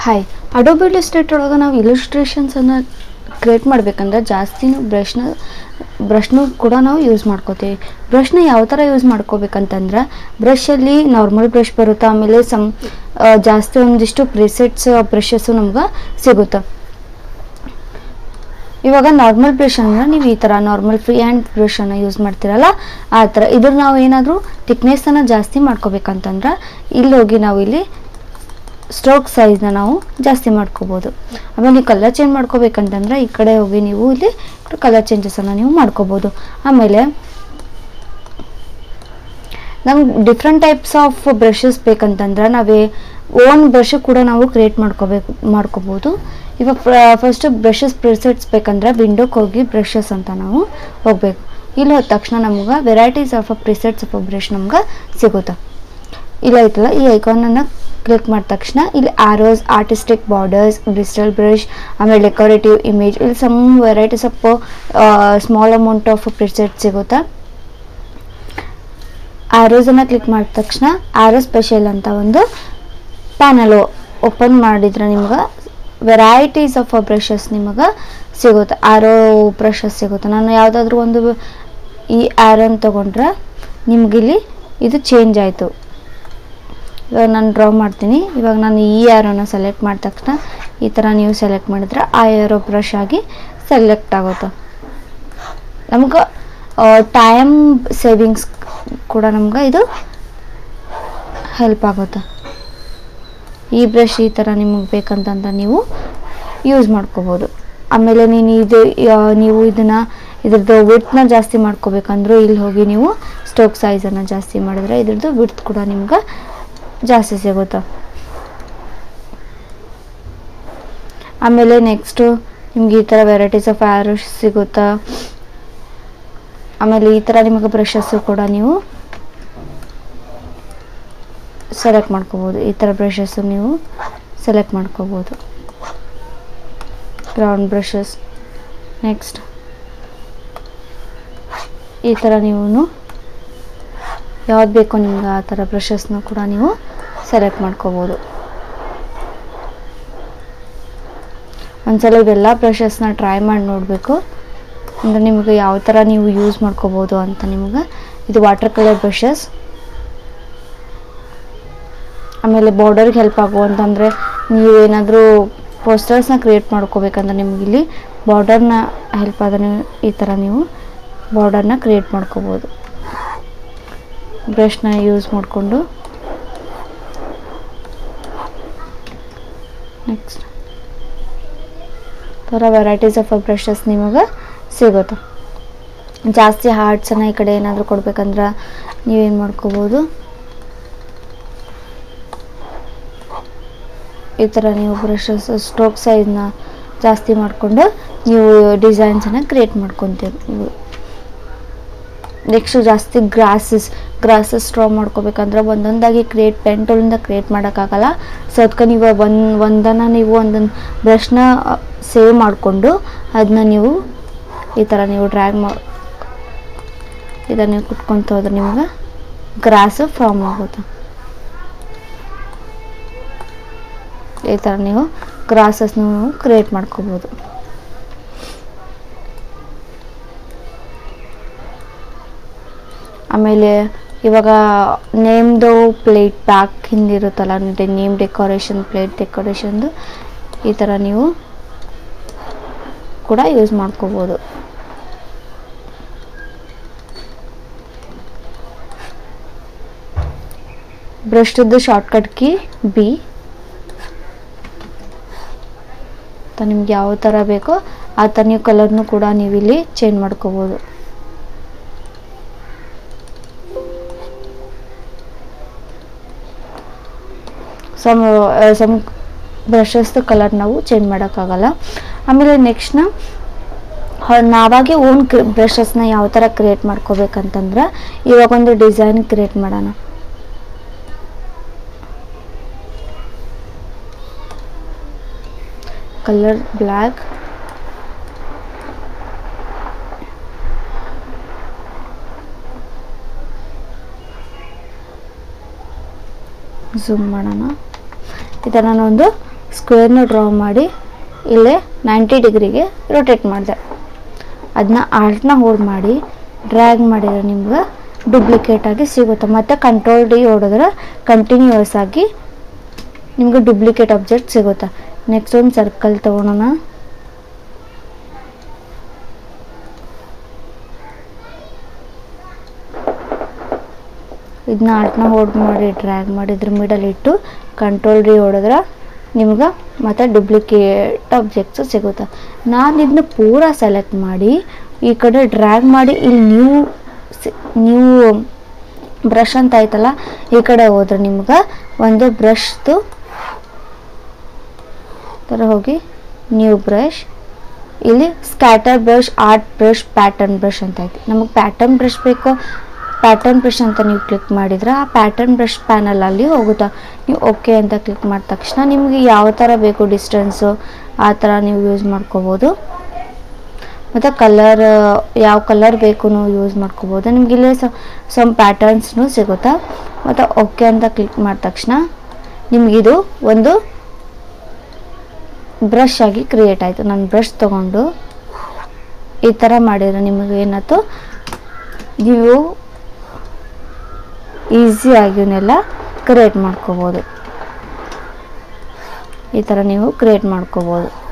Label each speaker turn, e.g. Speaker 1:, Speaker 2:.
Speaker 1: hi adobe ಇಲಿಸ್ಟ್ರೇಟರ್ ಒಳಗೆ ನಾವು ಇಲಿಸ್ಟ್ರೇಷನ್ಸನ್ನು create ಮಾಡ್ಬೇಕಂದ್ರೆ ಜಾಸ್ತಿ ಬ್ರಷ್ನ ಬ್ರಷ್ನು ಕೂಡ ನಾವು ಯೂಸ್ ಮಾಡ್ಕೋತೀವಿ ಬ್ರಷ್ನ ಯಾವ ಥರ ಯೂಸ್ ಮಾಡ್ಕೋಬೇಕಂತಂದ್ರೆ ಬ್ರಷಲ್ಲಿ ನಾರ್ಮಲ್ ಬ್ರಷ್ ಬರುತ್ತೆ ಆಮೇಲೆ ಸಮ್ ಆ, ಜಾಸ್ತಿ ಒಂದಿಷ್ಟು ಪ್ರಿಸೆಟ್ಸ್ ಬ್ರಷಸ್ಸು ನಮ್ಗೆ ಸಿಗುತ್ತೆ ಇವಾಗ ನಾರ್ಮಲ್ ಬ್ರಷ್ ಅಂದ್ರೆ ನೀವು ಈ ಥರ ನಾರ್ಮಲ್ ಫ್ರೀ ಹ್ಯಾಂಡ್ ಬ್ರಷನ್ನು ಯೂಸ್ ಮಾಡ್ತೀರಲ್ಲ ಆ ಥರ ಇದ್ರ ನಾವು ಏನಾದರೂ ಥಿಕ್ನೆಸ್ಸನ್ನು ಜಾಸ್ತಿ ಮಾಡ್ಕೋಬೇಕಂತಂದ್ರೆ ಇಲ್ಲಿ ಹೋಗಿ ನಾವು ಇಲ್ಲಿ ಸ್ಟ್ರೋಕ್ ಸೈಜ್ನ ನಾವು ಜಾಸ್ತಿ ಮಾಡ್ಕೋಬೋದು ಆಮೇಲೆ ನೀವು ಕಲರ್ ಚೇಂಜ್ ಮಾಡ್ಕೋಬೇಕಂತಂದ್ರೆ ಈ ಕಡೆ ಹೋಗಿ ನೀವು ಇಲ್ಲಿ ಕಲರ್ ಚೇಂಜಸನ್ನು ನೀವು ಮಾಡ್ಕೋಬೋದು ಆಮೇಲೆ ನಮ್ಗೆ ಡಿಫ್ರೆಂಟ್ ಟೈಪ್ಸ್ ಆಫ್ ಬ್ರಷಸ್ ಬೇಕಂತಂದ್ರೆ ನಾವೇ ಓನ್ ಬ್ರಷ್ ಕೂಡ ನಾವು ಕ್ರಿಯೇಟ್ ಮಾಡ್ಕೋಬೇಕು ಮಾಡ್ಕೋಬೋದು ಇವಾಗ ಫಸ್ಟ್ ಬ್ರಷಸ್ ಪ್ರಿಸೆಟ್ಸ್ ಬೇಕಂದ್ರೆ ವಿಂಡೋಕ್ಕೆ ಹೋಗಿ ಬ್ರಷಸ್ ಅಂತ ನಾವು ಹೋಗ್ಬೇಕು ಇಲ್ಲಿ ಹೋದ ತಕ್ಷಣ ನಮ್ಗೆ varieties of presets of brush ನಮ್ಗೆ ಸಿಗುತ್ತೆ ಇಲ್ಲ ಐತಲ್ಲ ಈ ಐಕಾನನ್ನು ಕ್ಲಿಕ್ ಮಾಡಿದ ತಕ್ಷಣ ಇಲ್ಲಿ arrows artistic borders bristle brush ಆಮೇಲೆ ಡೆಕೋರೇಟಿವ್ ಇಮೇಜ್ ಇಲ್ಲಿ some varieties of small amount of preset ಸಿಗುತ್ತೆ ಆರೋಸನ್ನು ಕ್ಲಿಕ್ ಮಾಡಿದ ತಕ್ಷಣ ಆರೋ ಸ್ಪೆಷಲ್ ಅಂತ ಒಂದು ಪ್ಯಾನಲ್ ಓಪನ್ ಮಾಡಿದ್ರೆ ನಿಮ್ಗೆ ವೆರೈಟೀಸ್ ಆಫ್ ಬ್ರಷಸ್ ನಿಮಗೆ ಸಿಗುತ್ತೆ ಆರೋ ಬ್ರಷಸ್ ಸಿಗುತ್ತೆ ನಾನು ಯಾವುದಾದ್ರೂ ಒಂದು ಈ ಆರೋನ್ ತೊಗೊಂಡ್ರೆ ನಿಮಗಿಲ್ಲಿ ಇದು ಚೇಂಜ್ ಆಯಿತು ಇವಾಗ ನಾನು ಡ್ರಾ ಮಾಡ್ತೀನಿ ಇವಾಗ ನಾನು ಈ ಆರೋನ ಸೆಲೆಕ್ಟ್ ಮಾಡಿದ ತಕ್ಷಣ ಈ ಥರ ನೀವು ಸೆಲೆಕ್ಟ್ ಮಾಡಿದ್ರೆ ಆ ಆರೋ ಬ್ರಷ್ ಆಗಿ ಸೆಲೆಕ್ಟ್ ಆಗುತ್ತೆ ನಮ್ಗೆ ಟೈಮ್ ಸೇವಿಂಗ್ಸ್ ಕೂಡ ನಮ್ಗೆ ಇದು ಹೆಲ್ಪ್ ಆಗುತ್ತೆ ಈ ಬ್ರಷ್ ಈ ಥರ ನಿಮಗೆ ಬೇಕಂತಂದ್ರೆ ನೀವು ಯೂಸ್ ಮಾಡ್ಕೋಬೋದು ಆಮೇಲೆ ನೀನು ಇದು ಆ, ನೀವು ಇದನ್ನು ಇದ್ರದ್ದು ವಿಡ್ತ್ನ ಜಾಸ್ತಿ ಮಾಡ್ಕೋಬೇಕಂದ್ರೂ ಇಲ್ಲಿ ಹೋಗಿ ನೀವು ಸ್ಟೋಕ್ ಸೈಜನ್ನು ಜಾಸ್ತಿ ಮಾಡಿದ್ರೆ ಇದ್ರದ್ದು ವಿಡ್ತ್ ಕೂಡ ನಿಮ್ಗೆ ಜಾಸ್ತಿ ಸಿಗುತ್ತೆ ಆಮೇಲೆ ನೆಕ್ಸ್ಟು ನಿಮ್ಗೆ ಈ ಥರ ವೆರೈಟೀಸ್ ಆಫ್ ಆರೋಸ್ ಸಿಗುತ್ತಾ ಆಮೇಲೆ ಈ ಥರ ನಿಮಗೆ ಬ್ರಷಸ್ಸು ಕೂಡ ನೀವು ಸೆಲೆಕ್ಟ್ ಮಾಡ್ಕೋಬೋದು ಈ ಥರ ಬ್ರಷಸ್ಸು ನೀವು ಸೆಲೆಕ್ಟ್ ಮಾಡ್ಕೋಬೋದು ಗ್ರೌಂಡ್ ಬ್ರಷಸ್ ನೆಕ್ಸ್ಟ್ ಈ ಥರ ನೀವು ಯಾವ್ದು ಬೇಕೋ ನಿಮ್ಗೆ ಆ ಥರ ಬ್ರಷಸ್ನ ಕೂಡ ನೀವು ಸೆಲೆಕ್ಟ್ ಮಾಡ್ಕೋಬೋದು ಒಂದ್ಸಲ ಇವೆಲ್ಲ ಬ್ರಷಸ್ನ ಟ್ರೈ ಮಾಡಿ ನೋಡಬೇಕು ಅಂದರೆ ನಿಮಗೆ ಯಾವ ಥರ ನೀವು ಯೂಸ್ ಮಾಡ್ಕೋಬೋದು ಅಂತ ನಿಮ್ಗೆ ಇದು ವಾಟರ್ ಕಲರ್ ಬ್ರಷಸ್ ಆಮೇಲೆ ಬಾರ್ಡರ್ಗೆ ಹೆಲ್ಪ್ ಆಗುವಂತಂದರೆ ನೀವು ಏನಾದರೂ ಪೋಸ್ಟರ್ಸ್ನ ಕ್ರಿಯೇಟ್ ಮಾಡ್ಕೋಬೇಕಂದ್ರೆ ನಿಮ್ಗೆ ಇಲ್ಲಿ ಬಾರ್ಡರ್ನ ಹೆಲ್ಪ್ ಆದರೆ ಈ ಥರ ನೀವು ಬಾರ್ಡರ್ನ ಕ್ರಿಯೇಟ್ ಮಾಡ್ಕೋಬೋದು ಬ್ರಷ್ನ ಯೂಸ್ ಮಾಡಿಕೊಂಡು ನೆಕ್ಸ್ಟ್ ಥರ ವೆರೈಟೀಸ್ ಆಫ್ ಬ್ರಷಸ್ ನಿಮಗೆ ಸಿಗುತ್ತೆ ಜಾಸ್ತಿ ಹಾರ್ಟ್ಸನ್ನು ಈ ಕಡೆ ಏನಾದರೂ ಕೊಡ್ಬೇಕಂದ್ರೆ ನೀವೇನು ಮಾಡ್ಕೋಬೋದು ಈ ಥರ ನೀವು ಬ್ರಷಸ್ ಸ್ಟ್ರೋಕ್ ಸೈಜ್ನ ಜಾಸ್ತಿ ಮಾಡಿಕೊಂಡು ನೀವು ಡಿಸೈನ್ಸನ್ನು ಕ್ರಿಯೇಟ್ ಮಾಡ್ಕೊತೀವಿ ನೆಕ್ಸ್ಟು ಜಾಸ್ತಿ ಗ್ರಾಸಸ್ ಗ್ರಾಸಸ್ ಡ್ರಾ ಮಾಡ್ಕೋಬೇಕಂದ್ರೆ ಒಂದೊಂದಾಗಿ ಕ್ರಿಯೇಟ್ ಪೆನ್ ಟೂಲಿಂದ ಕ್ರಿಯೇಟ್ ಮಾಡೋಕ್ಕಾಗಲ್ಲ ಸೊ ಅದಕ್ಕೆ ನೀವು ಒಂದು ಒಂದನ್ನು ನೀವು ಒಂದೊಂದು ಬ್ರಷ್ನ ಸೇವ್ ಮಾಡಿಕೊಂಡು ಅದನ್ನ ನೀವು ಈ ಥರ ನೀವು ಡ್ರ್ಯಾಗ್ ಮಾ ಇದನ್ನು ನೀವು ಕುಟ್ಕೊತ ಹೋದ್ರೆ ನಿಮ್ಗೆ ಗ್ರಾಸು ಫಾರ್ಮ್ ಆಗುತ್ತೆ ಈ ಥರ ನೀವು ಗ್ರಾಸಸ್ನ ಕ್ರಿಯೇಟ್ ಮಾಡ್ಕೋಬೋದು ಆಮೇಲೆ ಇವಾಗ ನೇಮ್ದು ಪ್ಲೇಟ್ ಬ್ಯಾಕ್ ಹಿಂದಿರುತ್ತಲ್ಲ ನೇಮ್ ಡೆಕೋರೇಷನ್ ಪ್ಲೇಟ್ ಡೆಕೋರೇಷನ್ದು ಈ ಥರ ನೀವು ಕೂಡ ಯೂಸ್ ಮಾಡ್ಕೋಬೋದು ಬ್ರಷ್ದು ಶಾರ್ಟ್ಕಟ್ ಕೀ ಬಿ ನಿಮ್ಗೆ ಯಾವ ಥರ ಬೇಕೋ ಆ ಥರ ನೀವು ಕಲರ್ನು ಕೂಡ ನೀವು ಇಲ್ಲಿ ಚೇಂಜ್ ಮಾಡ್ಕೋಬೋದು ಸಮ್ ಸಮ್ ಬ್ರಷಸ್ದು ಕಲರ್ ನಾವು ಚೇಂಜ್ ಮಾಡೋಕ್ಕಾಗಲ್ಲ ಆಮೇಲೆ ನೆಕ್ಸ್ಟ್ನ ನಾವಾಗೆ ಓನ್ ಬ್ರಷಸ್ನ ಯಾವ ಥರ ಕ್ರಿಯೇಟ್ ಮಾಡ್ಕೋಬೇಕಂತಂದ್ರೆ ಇವಾಗ ಒಂದು ಡಿಸೈನ್ ಕ್ರಿಯೇಟ್ ಮಾಡೋಣ ಕಲರ್ ಬ್ಲ್ಯಾಕ್ ಝೂಮ್ ಮಾಡೋಣ ಈ ಥರ ನಾನೊಂದು ಸ್ಕ್ವೇರ್ನ ಡ್ರಾ ಮಾಡಿ ಇಲ್ಲೇ ನೈಂಟಿ ಡಿಗ್ರಿಗೆ ರೊಟೇಟ್ ಮಾಡಿದೆ ಅದನ್ನ ಆಲ್ಟ್ನ ಹೋಲ್ಡ್ ಮಾಡಿ ಡ್ರ್ಯಾಗ್ ಮಾಡಿದ್ರೆ ನಿಮ್ಗೆ ಡುಪ್ಲಿಕೇಟ್ ಆಗಿ ಸಿಗುತ್ತೆ ಮತ್ತು ಕಂಟ್ರೋಲ್ ಡಿ ಹೊಡೆದ್ರೆ ಕಂಟಿನ್ಯೂಯಸ್ ಆಗಿ ನಿಮ್ಗೆ ಡುಪ್ಲಿಕೇಟ್ ಆಬ್ಜೆಕ್ಟ್ ಸಿಗುತ್ತೆ ನೆಕ್ಸ್ಟ್ ಒಂದು ಸರ್ಕಲ್ ತೊಗೊಳೋಣ ಇದನ್ನ ಆಲ್ಟ್ನ ಹೋಲ್ಡ್ ಮಾಡಿ ಡ್ರ್ಯಾಗ್ ಮಾಡಿ ಇದ್ರ ಮಿಡಲ್ ಇಟ್ಟು ಕಂಟ್ರೋಲ್ ಡಿ ಹೊಡೆದ್ರೆ ನಿಮ್ಗೆ ಮತ್ತೆ ಡುಪ್ಲಿಕೇಟ್ ಆಬ್ಜೆಕ್ಟ್ಸ್ ಸಿಗುತ್ತೆ ನಾನು ಇದನ್ನ ಪೂರ ಸೆಲೆಕ್ಟ್ ಮಾಡಿ ಈ ಕಡೆ ಡ್ರ್ಯಾಗ್ ಮಾಡಿ ಇಲ್ಲಿ ನ್ಯೂ ನ್ಯೂ ಬ್ರಷ್ ಅಂತ ಐತಲ್ಲ ಈ ಕಡೆ ಹೋದ್ರೆ ನಿಮ್ಗೆ ಒಂದು ಬ್ರಷ್ದು ಥರ ಹೋಗಿ ನ್ಯೂ ಬ್ರಷ್ ಇಲ್ಲಿ scatter brush art brush pattern brush ಅಂತ ಐತಿ ನಮಗೆ ಪ್ಯಾಟರ್ನ್ ಬ್ರಷ್ ಬೇಕು ಪ್ಯಾಟರ್ನ್ ಬ್ರಷ್ ಅಂತ ನೀವು ಕ್ಲಿಕ್ ಮಾಡಿದ್ರೆ ಆ ಪ್ಯಾಟರ್ನ್ ಬ್ರಷ್ ಪ್ಯಾನಲಲ್ಲಿ ಹೋಗುತ್ತೆ ನೀವು ಓಕೆ ಅಂತ ಕ್ಲಿಕ್ ಮಾಡಿದ ತಕ್ಷಣ ನಿಮಗೆ ಯಾವ ಥರ ಬೇಕು ಡಿಸ್ಟೆನ್ಸು ಆ ಥರ ನೀವು ಯೂಸ್ ಮಾಡ್ಕೋಬೋದು ಮತ್ತು ಕಲರ್ ಯಾವ ಕಲರ್ ಬೇಕು ಯೂಸ್ ಮಾಡ್ಕೋಬೋದು ನಿಮ್ಗೆ ಇಲ್ಲೇ ಸಮ್ ಪ್ಯಾಟರ್ನ್ಸ್ನು ಸಿಗುತ್ತೆ ಮತ್ತು ಓಕೆ ಅಂತ ಕ್ಲಿಕ್ ಮಾಡಿದ ತಕ್ಷಣ ನಿಮಗಿದು ಒಂದು ಬ್ರಷ್ ಆಗಿ ಕ್ರಿಯೇಟ್ ಆಯಿತು ನಾನು ಬ್ರಷ್ ತೊಗೊಂಡು ಈ ಥರ ಮಾಡಿದ್ರೆ ನಿಮಗೆ ಏನಾಯ್ತು ನೀವು ಈಸಿಯಾಗಿ ಇವನ್ನೆಲ್ಲ ಕ್ರಿಯೇಟ್ ಮಾಡ್ಕೋಬೋದು ಈ ಥರ ನೀವು ಕ್ರಿಯೇಟ್ ಮಾಡ್ಕೋಬೋದು